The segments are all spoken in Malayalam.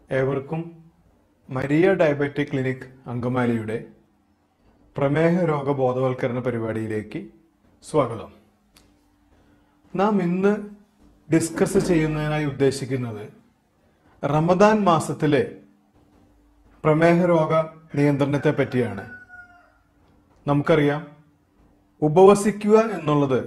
ഏവർക്കും മരിയ ഡയബറ്റിക് ക്ലിനിക് അങ്കമാലിയുടെ പ്രമേഹ രോഗ ബോധവൽക്കരണ പരിപാടിയിലേക്ക് സ്വാഗതം നാം ഇന്ന് ഡിസ്കസ് ചെയ്യുന്നതിനായി ഉദ്ദേശിക്കുന്നത് റമദാൻ മാസത്തിലെ പ്രമേഹ രോഗ നിയന്ത്രണത്തെ പറ്റിയാണ് നമുക്കറിയാം ഉപവസിക്കുക എന്നുള്ളത്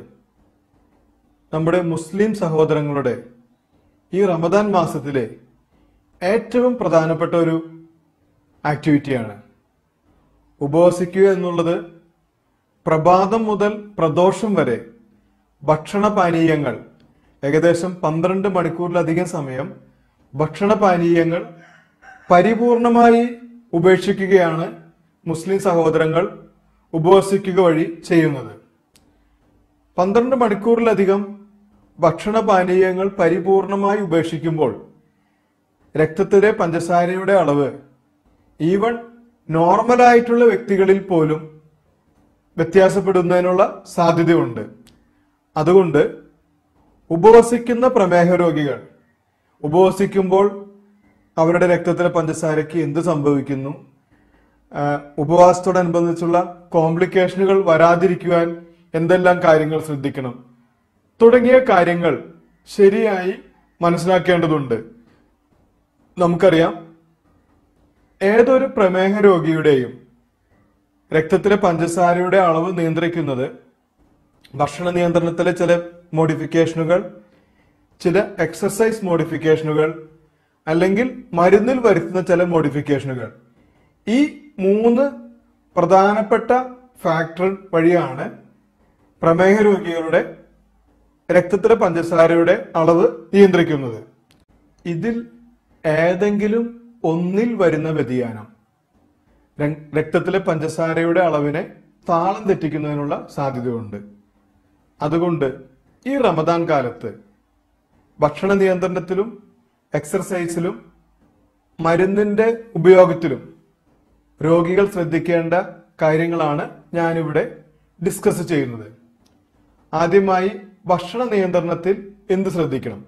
നമ്മുടെ മുസ്ലിം സഹോദരങ്ങളുടെ ഈ റമദാൻ മാസത്തിലെ ഏറ്റവും പ്രധാനപ്പെട്ട ഒരു ആക്ടിവിറ്റിയാണ് ഉപവസിക്കുക എന്നുള്ളത് പ്രഭാതം മുതൽ പ്രദോഷം വരെ ഭക്ഷണപാനീയങ്ങൾ ഏകദേശം പന്ത്രണ്ട് മണിക്കൂറിലധികം സമയം ഭക്ഷണപാനീയങ്ങൾ പരിപൂർണമായി ഉപേക്ഷിക്കുകയാണ് മുസ്ലിം സഹോദരങ്ങൾ ഉപവസിക്കുക വഴി ചെയ്യുന്നത് പന്ത്രണ്ട് മണിക്കൂറിലധികം ഭക്ഷണപാനീയങ്ങൾ പരിപൂർണമായി ഉപേക്ഷിക്കുമ്പോൾ രക്തത്തിലെ പഞ്ചസാരയുടെ അളവ് ഈവൺ നോർമലായിട്ടുള്ള വ്യക്തികളിൽ പോലും വ്യത്യാസപ്പെടുന്നതിനുള്ള സാധ്യതയുണ്ട് അതുകൊണ്ട് ഉപവസിക്കുന്ന പ്രമേഹ രോഗികൾ ഉപവസിക്കുമ്പോൾ അവരുടെ രക്തത്തിലെ പഞ്ചസാരയ്ക്ക് എന്ത് സംഭവിക്കുന്നു ആ, ഉപവാസത്തോടനുബന്ധിച്ചുള്ള കോംപ്ലിക്കേഷനുകൾ വരാതിരിക്കുവാൻ എന്തെല്ലാം കാര്യങ്ങൾ ശ്രദ്ധിക്കണം തുടങ്ങിയ കാര്യങ്ങൾ ശരിയായി മനസ്സിലാക്കേണ്ടതുണ്ട് നമുക്കറിയാം ഏതൊരു പ്രമേഹ രോഗിയുടെയും രക്തത്തിലെ പഞ്ചസാരയുടെ അളവ് നിയന്ത്രിക്കുന്നത് ഭക്ഷണ നിയന്ത്രണത്തിലെ ചില മോഡിഫിക്കേഷനുകൾ ചില എക്സർസൈസ് മോഡിഫിക്കേഷനുകൾ അല്ലെങ്കിൽ മരുന്നിൽ വരുത്തുന്ന ചില മോഡിഫിക്കേഷനുകൾ ഈ മൂന്ന് പ്രധാനപ്പെട്ട ഫാക്ടർ വഴിയാണ് പ്രമേഹ രോഗികളുടെ രക്തത്തിലെ പഞ്ചസാരയുടെ അളവ് നിയന്ത്രിക്കുന്നത് ഇതിൽ ഏതെങ്കിലും ഒന്നിൽ വരുന്ന വ്യതിയാനം ര- രക്തത്തിലെ പഞ്ചസാരയുടെ അളവിനെ താളം തെറ്റിക്കുന്നതിനുള്ള സാധ്യതയുണ്ട് അതുകൊണ്ട് ഈ റമദാൻ കാലത്ത് ഭക്ഷണ നിയന്ത്രണത്തിലും എക്സർസൈസിലും മരുന്നിന്റെ ഉപയോഗത്തിലും രോഗികൾ ശ്രദ്ധിക്കേണ്ട കാര്യങ്ങളാണ് ഞാനിവിടെ ഡിസ്കസ് ചെയ്യുന്നത് ആദ്യമായി ഭക്ഷണ നിയന്ത്രണത്തിൽ എന്ത് ശ്രദ്ധിക്കണം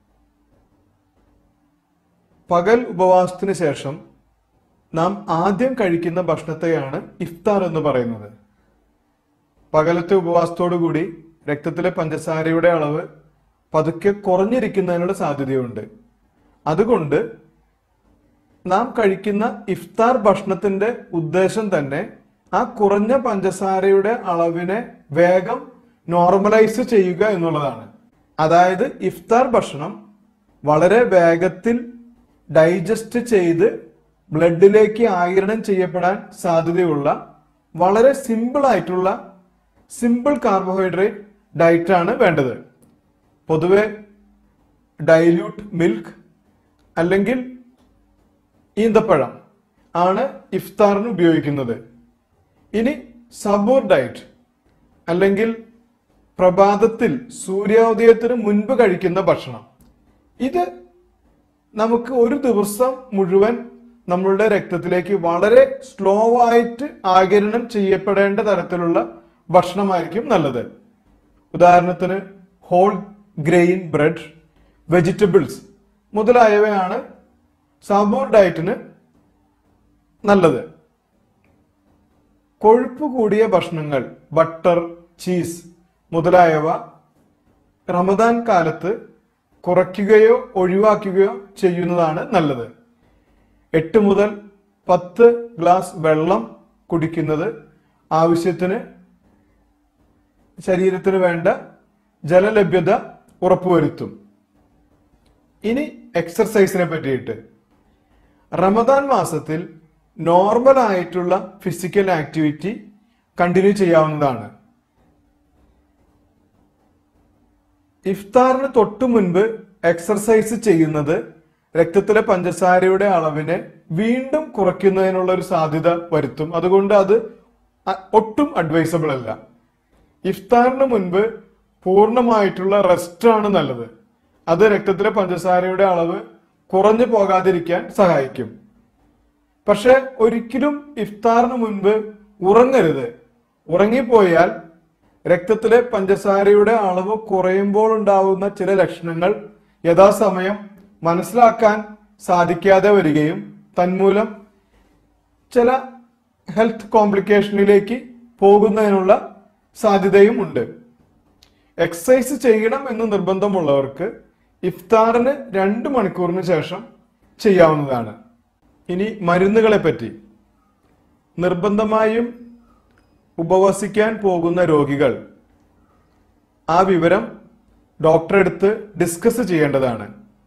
പകൽ ഉപവാസത്തിന് ശേഷം നാം ആദ്യം കഴിക്കുന്ന ഭക്ഷണത്തെയാണ് ഇഫ്താർ എന്ന് പറയുന്നത് പകലത്തെ ഉപവാസത്തോടു കൂടി രക്തത്തിലെ പഞ്ചസാരയുടെ അളവ് പതുക്കെ കുറഞ്ഞിരിക്കുന്നതിനുള്ള സാധ്യതയുണ്ട് അതുകൊണ്ട് നാം കഴിക്കുന്ന ഇഫ്താർ ഭക്ഷണത്തിന്റെ ഉദ്ദേശം തന്നെ ആ കുറഞ്ഞ പഞ്ചസാരയുടെ അളവിനെ വേഗം നോർമലൈസ് ചെയ്യുക എന്നുള്ളതാണ് അതായത് ഇഫ്താർ ഭക്ഷണം വളരെ വേഗത്തിൽ ഡൈജസ്റ്റ് ചെയ്ത് ബ്ലഡിലേക്ക് ആകിരണം ചെയ്യപ്പെടാൻ സാധ്യതയുള്ള വളരെ സിമ്പിൾ ആയിട്ടുള്ള സിമ്പിൾ കാർബോഹൈഡ്രേറ്റ് ഡയറ്റാണ് വേണ്ടത് പൊതുവെ ഡൈല്യൂട്ട് മിൽക്ക് അല്ലെങ്കിൽ ഈന്തപ്പഴം ആണ് ഇഫ്താറിന് ഉപയോഗിക്കുന്നത് ഇനി സബൂർ ഡയറ്റ് അല്ലെങ്കിൽ പ്രഭാതത്തിൽ സൂര്യോദയത്തിന് മുൻപ് കഴിക്കുന്ന ഭക്ഷണം ഇത് നമുക്ക് ഒരു ദിവസം മുഴുവൻ നമ്മളുടെ രക്തത്തിലേക്ക് വളരെ സ്ലോ ആയിട്ട് ആകിരണം ചെയ്യപ്പെടേണ്ട തരത്തിലുള്ള ഭക്ഷണമായിരിക്കും നല്ലത് ഉദാഹരണത്തിന് ഹോൾ ഗ്രെയിൻ ബ്രെഡ് വെജിറ്റബിൾസ് മുതലായവയാണ് സാബൂർ ഡയറ്റിന് നല്ലത് കൊഴുപ്പ് കൂടിയ ഭക്ഷണങ്ങൾ ബട്ടർ ചീസ് മുതലായവ റമദാൻ കാലത്ത് കുറയ്ക്കുകയോ ഒഴിവാക്കുകയോ ചെയ്യുന്നതാണ് നല്ലത് എട്ട് മുതൽ പത്ത് ഗ്ലാസ് വെള്ളം കുടിക്കുന്നത് ആവശ്യത്തിന് ശരീരത്തിന് വേണ്ട ജലലഭ്യത ഉറപ്പുവരുത്തും ഇനി എക്സർസൈസിനെ പറ്റിയിട്ട് റമദാൻ മാസത്തിൽ നോർമൽ ആയിട്ടുള്ള ഫിസിക്കൽ ആക്ടിവിറ്റി കണ്ടിന്യൂ ചെയ്യാവുന്നതാണ് ഇഫ്താറിന് തൊട്ടു മുൻപ് എക്സർസൈസ് ചെയ്യുന്നത് രക്തത്തിലെ പഞ്ചസാരയുടെ അളവിനെ വീണ്ടും കുറയ്ക്കുന്നതിനുള്ള ഒരു സാധ്യത വരുത്തും അതുകൊണ്ട് അത് അ- ഒട്ടും അഡ്വൈസബിൾ അല്ല ഇഫ്താറിന് മുൻപ് പൂർണ്ണമായിട്ടുള്ള റെസ്റ്റ് ആണ് നല്ലത് അത് രക്തത്തിലെ പഞ്ചസാരയുടെ അളവ് കുറഞ്ഞു പോകാതിരിക്കാൻ സഹായിക്കും പക്ഷെ ഒരിക്കലും ഇഫ്താറിന് മുൻപ് ഉറങ്ങരുത് ഉറങ്ങിപ്പോയാൽ രക്തത്തിലെ പഞ്ചസാരയുടെ അളവ് കുറയുമ്പോൾ ഉണ്ടാവുന്ന ചില ലക്ഷണങ്ങൾ യഥാസമയം മനസ്സിലാക്കാൻ സാധിക്കാതെ വരികയും തന്മൂലം ചില ഹെൽത്ത് കോംപ്ലിക്കേഷനിലേക്ക് പോകുന്നതിനുള്ള സാധ്യതയും ഉണ്ട് എക്സസൈസ് ചെയ്യണം എന്ന് നിർബന്ധമുള്ളവർക്ക് ഇഫ്താറിന് രണ്ട് മണിക്കൂറിന് ശേഷം ചെയ്യാവുന്നതാണ് ഇനി മരുന്നുകളെ പറ്റി നിർബന്ധമായും ഉപവസിക്കാൻ പോകുന്ന രോഗികൾ ആ വിവരം ഡോക്ടറെ അടുത്ത് ഡിസ്കസ് ചെയ്യേണ്ടതാണ്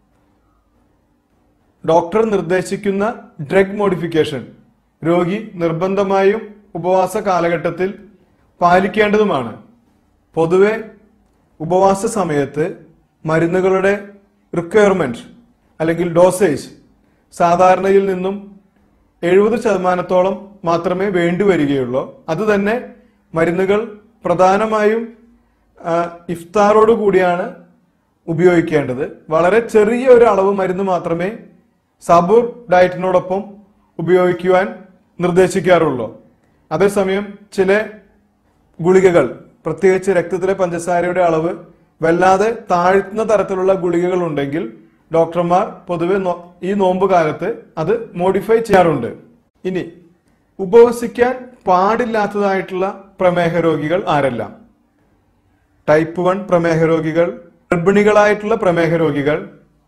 ഡോക്ടർ നിർദ്ദേശിക്കുന്ന ഡ്രഗ് മോഡിഫിക്കേഷൻ രോഗി നിർബന്ധമായും ഉപവാസ കാലഘട്ടത്തിൽ പാലിക്കേണ്ടതുമാണ് പൊതുവെ ഉപവാസ സമയത്ത് മരുന്നുകളുടെ റിക്വയർമെന്റ് അല്ലെങ്കിൽ ഡോസേജ് സാധാരണയിൽ നിന്നും എഴുപത് ശതമാനത്തോളം മാത്രമേ വേണ്ടിവരികയുള്ളൂ അത് തന്നെ മരുന്നുകൾ പ്രധാനമായും ആ, ഇഫ്താറോട് കൂടിയാണ് ഉപയോഗിക്കേണ്ടത് വളരെ ചെറിയ ഒരു അളവ് മരുന്ന് മാത്രമേ സബൂർ ഡയറ്റിനോടൊപ്പം ഉപയോഗിക്കുവാൻ നിർദ്ദേശിക്കാറുള്ളൂ അതേസമയം ചില ഗുളികകൾ പ്രത്യേകിച്ച് രക്തത്തിലെ പഞ്ചസാരയുടെ അളവ് വല്ലാതെ താഴ്ത്തുന്ന തരത്തിലുള്ള ഗുളികകൾ ഉണ്ടെങ്കിൽ ഡോക്ടർമാർ പൊതുവെ നോ- ഈ നോമ്പ് കാലത്ത് അത് മോഡിഫൈ ചെയ്യാറുണ്ട് ഇനി ഉപവസിക്കാൻ പാടില്ലാത്തതായിട്ടുള്ള പ്രമേഹ രോഗികൾ ആരെല്ലാം ടൈപ്പ് വൺ പ്രമേഹ രോഗികൾ ഗർഭിണികളായിട്ടുള്ള പ്രമേഹ രോഗികൾ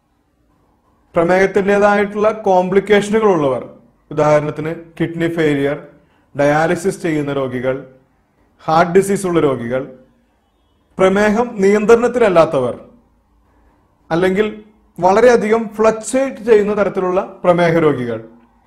പ്രമേഹത്തിൻ്റെതായിട്ടുള്ള കോംപ്ലിക്കേഷനുകൾ ഉള്ളവർ ഉദാഹരണത്തിന് കിഡ്നി ഫെയിലിയർ ഡയാലിസിസ് ചെയ്യുന്ന രോഗികൾ ഹാർട്ട് ഡിസീസ് ഉള്ള രോഗികൾ പ്രമേഹം നിയന്ത്രണത്തിലല്ലാത്തവർ അല്ലെങ്കിൽ വളരെയധികം ഫ്ലക്ച്വേറ്റ് ചെയ്യുന്ന തരത്തിലുള്ള പ്രമേഹ രോഗികൾ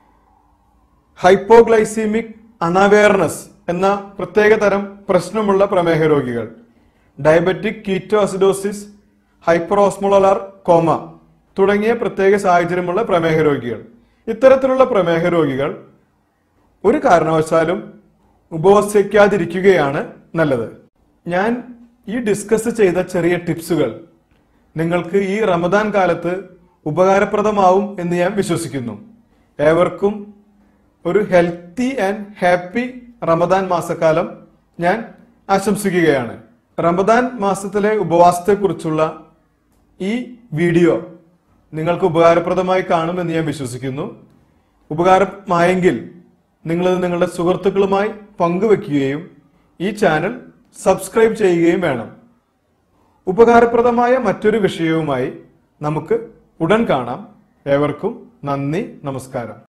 ഹൈപ്പോഗ്ലൈസീമിക് അണവെയർനെസ് എന്ന പ്രത്യേക തരം പ്രശ്നമുള്ള പ്രമേഹ രോഗികൾ diabetic ketoacidosis hyperosmolar coma തുടങ്ങിയ പ്രത്യേക സാഹചര്യമുള്ള പ്രമേഹ രോഗികൾ ഇത്തരത്തിലുള്ള പ്രമേഹ രോഗികൾ ഒരു കാരണവശാലും ഉപവസിക്കാതിരിക്കുകയാണ് നല്ലത് ഞാൻ ഈ ഡിസ്കസ് ചെയ്ത ചെറിയ ടിപ്സുകൾ നിങ്ങൾക്ക് ഈ റമദാൻ കാലത്ത് ഉപകാരപ്രദമാവും എന്ന് ഞാൻ വിശ്വസിക്കുന്നു ഏവർക്കും ഒരു ഹെൽത്തി ആൻഡ് ഹാപ്പി റമദാൻ മാസക്കാലം ഞാൻ ആശംസിക്കുകയാണ് റമദാൻ മാസത്തിലെ ഉപവാസത്തെക്കുറിച്ചുള്ള ഈ വീഡിയോ നിങ്ങൾക്ക് ഉപകാരപ്രദമായി കാണുമെന്ന് ഞാൻ വിശ്വസിക്കുന്നു ഉപകാരമായെങ്കിൽ നിങ്ങളത് നിങ്ങളുടെ സുഹൃത്തുക്കളുമായി പങ്കുവെക്കുകയും ഈ ചാനൽ സബ്സ്ക്രൈബ് ചെയ്യുകയും വേണം ഉപകാരപ്രദമായ മറ്റൊരു വിഷയവുമായി നമുക്ക് ഉടൻ കാണാം ഏവർക്കും നന്ദി നമസ്കാരം